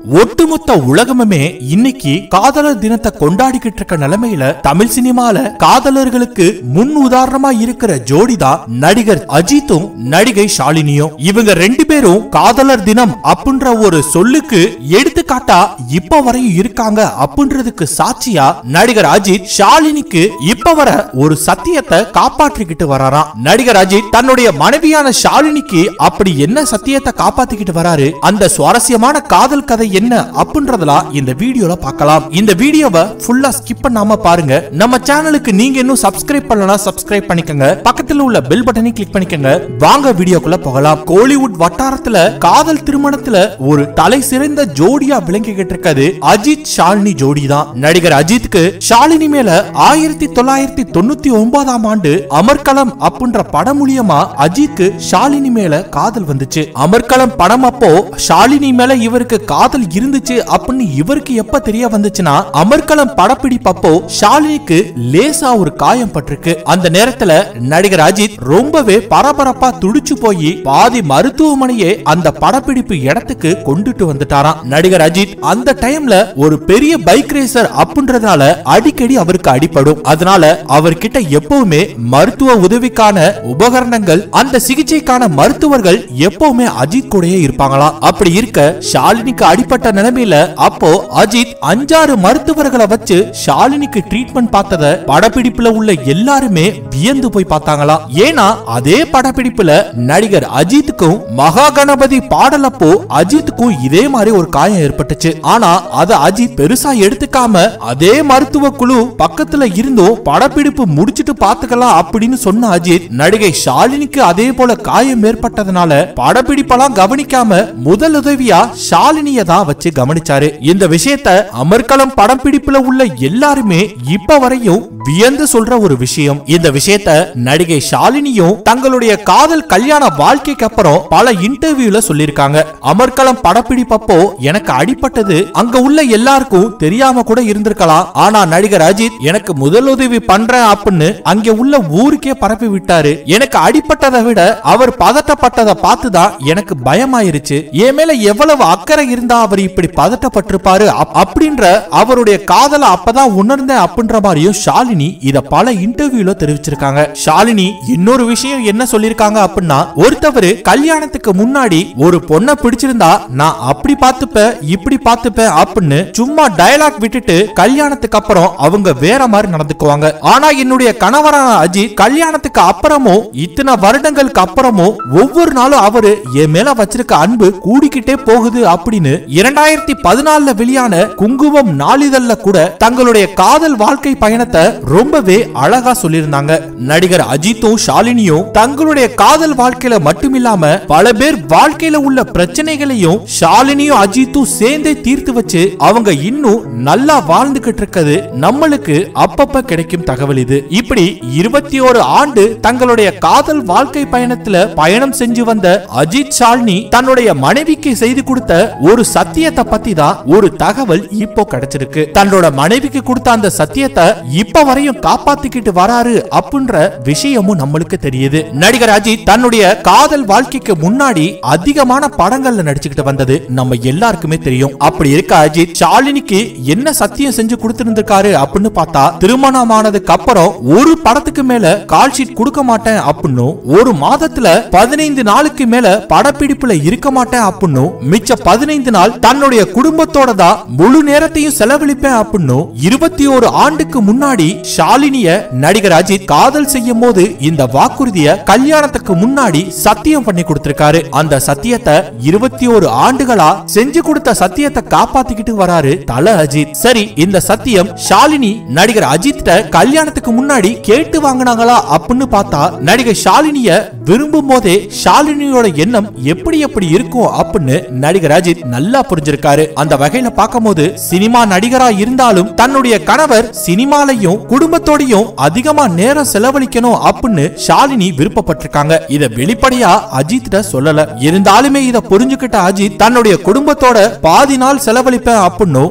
ஒட்டுமொத்த உலகமுமே இன்னைக்கு காதலர் தினத்தை கொண்டாடிக்கிட்டு இருக்க நிலைமையில தமிழ் சினிமால காதலர்களுக்கு முன் உதாரணமா இருக்கிற ஜோடி தான் நடிகர் அஜித்தும் நடிகை ஷாலினியும் இவங்க ரெண்டு பேரும் காதலர் தினம் அப்படின்ற ஒரு சொல்லுக்கு எடுத்துக்காட்டா இப்ப வரையும் இருக்காங்க அப்படின்றதுக்கு சாட்சியா நடிகர் அஜித் ஷாலினிக்கு இப்ப வர ஒரு சத்தியத்தை காப்பாற்றிக்கிட்டு வராராம் நடிகர் அஜித் தன்னுடைய மனைவியான ஷாலினிக்கு அப்படி என்ன சத்தியத்தை காப்பாத்திக்கிட்டு வராரு அந்த சுவாரஸ்யமான காதல் கதை என்ன அப்படின்றதெல்லாம் இந்த வீடியோல பார்க்கலாம் இந்த வீடியோவை ஃபுல்லா ஸ்கிப் பண்ணாம பாருங்க நம்ம சேனலுக்கு நீங்க இன்னும் சப்ஸ்கிரைப் பண்ணலனா சப்ஸ்கிரைப் பண்ணிக்கங்க பக்கத்துல உள்ள பெல் பட்டனை கிளிக் பண்ணிக்கங்க வாங்க வீடியோக்குள்ள போகலாம் கோலிவுட் வட்டாரத்துல காதல் திருமணத்துல ஒரு தலை சிறந்த ஜோடியா விளங்கிக்கிட்டு இருக்கிறது அஜித் ஷாலினி ஜோடி தான் நடிகர் அஜித்துக்கு ஷாலினி மேல ஆயிரத்தி தொள்ளாயிரத்தி தொண்ணூத்தி ஒன்பதாம் ஆண்டு அமர்கலம் அப்படின்ற படம் மூலியமா அஜித்க்கு ஷாலினி மேல காதல் வந்துச்சு அமர்கலம் படம் அப்போ ஷாலினி மேல இவருக்கு காதல் இருந்துச்சு அப்படின்னு இவருக்கு எப்ப தெரிய வந்துச்சுன்னா அமர்கலம் படப்பிடிப்பப்போ ஷாலினிக்கு லேசா ஒரு காயம் பட்டிருக்கு அந்த நேரத்துல நடிகர் அஜித் ரொம்பவே பரபரப்பா துடிச்சு போய் பாதி மருத்துவமனையே அந்த படப்பிடிப்பு இடத்துக்கு கொண்டுட்டு வந்துட்டாராம் நடிகர் அஜித் அந்த டைம்ல ஒரு பெரிய பைக் ரேசர் அப்படின்றதுனால அடிக்கடி அவருக்கு அடிபடும் அதனால அவர்கிட்ட எப்பவுமே மருத்துவ உதவிக்கான உபகரணங்கள் அந்த சிகிச்சைக்கான மருத்துவர்கள் எப்பவுமே அஜித் கூடயே இருப்பாங்களாம் அப்படி இருக்க ஷாலினிக்கு அடிப்பட்ட நிலைமையில அப்போ அஜித் அஞ்சாறு மருத்துவர்களை வச்சு ஷாலினிக்கு ட்ரீட்மெண்ட் பார்த்தத படப்பிடிப்புல உள்ள எல்லாருமே வியந்து போய் பார்த்தாங்களாம் ஏன்னா அதே படப்பிடிப்புல நடிகர் அஜித்துக்கும் மகா கணபதி பாடலப்போ அஜித்துக்கும் இதே மாதிரி ஒரு காயம் ஏற்பட்டுச்சு ஆனா அத அஜித் பெருசா எடுத்துக்காம அதே மருத்துவ குழு பக்கத்துல இருந்தும் படப்பிடிப்பு முடிச்சிட்டு பாத்துக்கலாம் அப்படின்னு சொன்ன அஜித் நடிகை ஷாலினிக்கு அதே போல காயம் ஏற்பட்டதுனால படப்பிடிப்பெல்லாம் கவனிக்காம முதல் உதவியா ஷாலினிய தான் வச்சு கவனிச்சாரு இந்த விஷயத்த அமர்கலம் படம் பிடிப்புல உள்ள எல்லாருமே இப்ப வரையும் வியந்து சொல்ற ஒரு விஷயம் இந்த விஷயத்த நடிகை ஷாலினியும் தங்களுடைய காதல் கல்யாண வாழ்க்கைக்கு அப்புறம் பல இன்டர்வியூல சொல்லிருக்காங்க அமர்கலம் படப்பிடிப்பப்போ எனக்கு அடிபட்டது அங்க உள்ள எல்லாருக்கும் தெரியாம கூட இருந்திருக்கலாம் ஆனா நடிகர் அஜித் எனக்கு முதல் உதவி பண்றேன் அப்படின்னு அங்க உள்ள ஊருக்கே பரப்பி விட்டாரு எனக்கு அடிபட்டதை விட அவர் பதட்டப்பட்டதை பார்த்துதான் எனக்கு பயமாயிருச்சு என் மேல எவ்வளவு அக்கறை இருந்தா அவர் இப்படி பதட்டப்பட்டிருப்பாரு அப்- அப்படின்ற அவருடைய காதலை அப்பதான் உணர்ந்தேன் அப்படின்ற மாதிரியும் ஷாலினி இத பல இன்டர்வியூல தெரிவிச்சிருக்காங்க ஷாலினி இன்னொரு விஷயம் என்ன சொல்லிருக்காங்க அப்படின்னா ஒருத்தவர் கல்யாணத்துக்கு முன்னாடி ஒரு பொண்ணை பிடிச்சிருந்தா நான் அப்படி பார்த்துப்பேன் இப்படி பார்த்துப்பேன் அப்படின்னு சும்மா டயலாக் விட்டுட்டு கல்யாணத்துக்கு அப்புறம் அவங்க வேற மாதிரி நடந்துக்குவாங்க ஆனா என்னுடைய கணவரான அஜித் கல்யாணத்துக்கு அப்புறமும் இத்தனை வருடங்களுக்கு அப்புறமும் ஒவ்வொரு நாளும் அவரு என் மேல வச்சிருக்க அன்பு கூடிக்கிட்டே போகுது அப்படின்னு இரண்டாயிரத்தி பதினாலுல வெளியான குங்குமம் நாளிதழ்ல கூட தங்களுடைய காதல் வாழ்க்கை பயணத்தை ரொம்பவே அழகா சொல்லியிருந்தாங்க நடிகர் அஜித்தும் ஷாலினியும் தங்களுடைய காதல் வாழ்க்கையில மட்டுமில்லாம பல பேர் வாழ்க்கையில உள்ள பிரச்சனைகளையும் ஷாலினியும் அஜித்தும் சேர்ந்தே தீர்த்து வச்சு அவங்க இன்னும் நல்லா வாழ்ந்துகிட்டு இருக்கிறது நம்மளுக்கு அப்பப்ப கிடைக்கும் தகவல் இது இப்படி இருபத்தி ஒரு ஆண்டு தங்களுடைய காதல் வாழ்க்கை பயணத்துல பயணம் செஞ்சு வந்த அஜித் ஷாலினி தன்னுடைய மனைவிக்கு செய்து கொடுத்த ஒரு சத்தியத்தை பத்தி தான் ஒரு தகவல் இப்போ கிடைச்சிருக்கு தன்னோட மனைவிக்கு கொடுத்த அந்த சத்தியத்தை இப்ப வரையும் காப்பாத்திக்கிட்டு வராரு அப்படின்ற விஷயமும் நம்மளுக்கு தெரியுது நடிகர் அஜித் தன்னுடைய காதல் வாழ்க்கைக்கு முன்னாடி அதிகமான படங்கள்ல நடிச்சுக்கிட்டு வந்தது நம்ம எல்லாருக்குமே தெரியும் அப்படி இருக்க அஜித் ஷாலினிக்கு என்ன சத்தியம் செஞ்சு கொடுத்திருந்திருக்காரு அப்படின்னு பார்த்தா திருமணமானதுக்கு அப்புறம் ஒரு படத்துக்கு மேல கால் ஷீட் கொடுக்க மாட்டேன் அப்படின்னும் ஒரு மாதத்துல பதினைந்து நாளுக்கு மேல படப்பிடிப்புல இருக்க மாட்டேன் அப்படின்னும் மிச்ச பதினைந்து நாள் தன்னுடைய குடும்பத்தோட தான் முழு நேரத்தையும் செலவழிப்பேன் அப்படின்னும் இருபத்தி ஒரு ஆண்டுக்கு முன்னாடி ஷாலினிய நடிகர் அஜித் காதல் செய்யும் போது இந்த வாக்குறுதிய கல்யாணத்துக்கு முன்னாடி சத்தியம் பண்ணி கொடுத்திருக்காரு அந்த சத்தியத்தை இருபத்தி ஒரு ஆண்டுகளா செஞ்சு கொடுத்த சத்தியத்தை காப்பாத்திக்கிட்டு வராரு தல அஜித் சரி இந்த சத்தியம் ஷாலினி நடிகர் அஜித் கல்யாணத்துக்கு முன்னாடி கேட்டு வாங்கினாங்களா அப்படின்னு பார்த்தா நடிகை ஷாலினிய விரும்பும் போதே ஷாலினியோட எண்ணம் எப்படி எப்படி இருக்கும் அப்படின்னு நடிகர் அஜித் நல்லா புரிஞ்சிருக்காரு அந்த வகையில பார்க்கும்போது சினிமா நடிகரா இருந்தாலும் தன்னுடைய கணவர் சினிமாலையும் குடும்பத்தோடையும் அதிகமா நேரம் செலவழிக்கணும் அப்படின்னு ஷாலினி விருப்பப்பட்டிருக்காங்க இத வெளிப்படையா அஜித் சொல்லல இருந்தாலுமே இத புரிஞ்சுக்கிட்ட அஜித் தன்னுடைய குடும்பத்தோட பாதி நாள் செலவழிப்பேன் அப்படின்னும் மிச்ச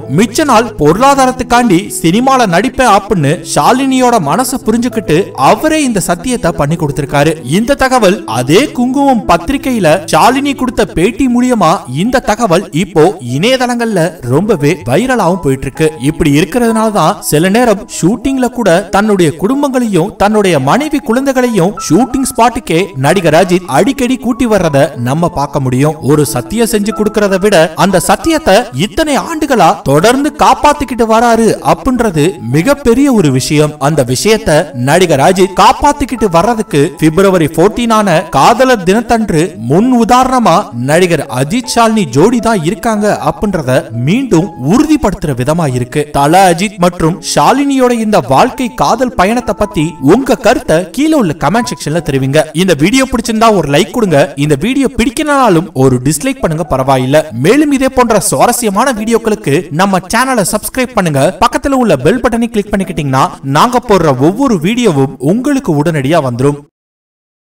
நாள் பொருளாதாரத்துக்காண்டி சினிமால நடிப்பேன் அப்படின்னு ஷாலினியோட மனசை புரிஞ்சுக்கிட்டு அவரே இந்த சத்தியத்தை பண்ணி கொடுத்திருக்காரு இந்த தகவல் அதே குங்குமம் பத்திரிகையில ஷாலினி கொடுத்த பேட்டி மூலியமா இந்த தகவல் இப்போ இணையதளங்கள்ல ரொம்பவே வைரலாவும் போயிட்டு இருக்கு இப்படி இருக்கிறதுனால தான் சில நேரம் ஷூட்டிங்ல கூட தன்னுடைய குடும்பங்களையும் தன்னுடைய மனைவி குழந்தைகளையும் ஷூட்டிங் ஸ்பாட்டுக்கே நடிகர் அஜித் அடிக்கடி கூட்டி வர்றத நம்ம பார்க்க முடியும் ஒரு சத்தியம் செஞ்சு கொடுக்கறத விட அந்த சத்தியத்தை இத்தனை ஆண்டுகளா தொடர்ந்து காப்பாத்திக்கிட்டு வராரு அப்படின்றது மிகப்பெரிய ஒரு விஷயம் அந்த விஷயத்தை நடிகர் அஜித் காப்பாத்திக்கிட்டு வர்றதுக்கு பிப்ரவரி 14 ஆன காதலர் தினத்தன்று முன் உதாரணமா நடிகர் அஜித் ஷாலினி ஜோடி தான் இருக்காங்க அப்படின்றத மீண்டும் உறுதிப்படுத்துற விதமா இருக்கு தல அஜித் மற்றும் ஷாலினியோட இந்த வாழ்க்கை காதல் பயணத்தை பத்தி உங்க கருத்தை கீழே உள்ள கமெண்ட் செக்ஷன்ல தெரிவிங்க இந்த வீடியோ பிடிச்சிருந்தா ஒரு லைக் கொடுங்க இந்த வீடியோ பிடிக்கலனாலும் ஒரு டிஸ்லைக் பண்ணுங்க பரவாயில்ல மேலும் இதே போன்ற சுவாரஸ்யமான வீடியோக்களுக்கு நம்ம சேனலை சப்ஸ்கிரைப் பண்ணுங்க பக்கத்துல உள்ள பெல் பட்டனை கிளிக் பண்ணிக்கிட்டீங்கன்னா நாங்க போடுற ஒவ்வொரு வீடியோவும் உங்களுக்கு உடனடியா வந்துரும்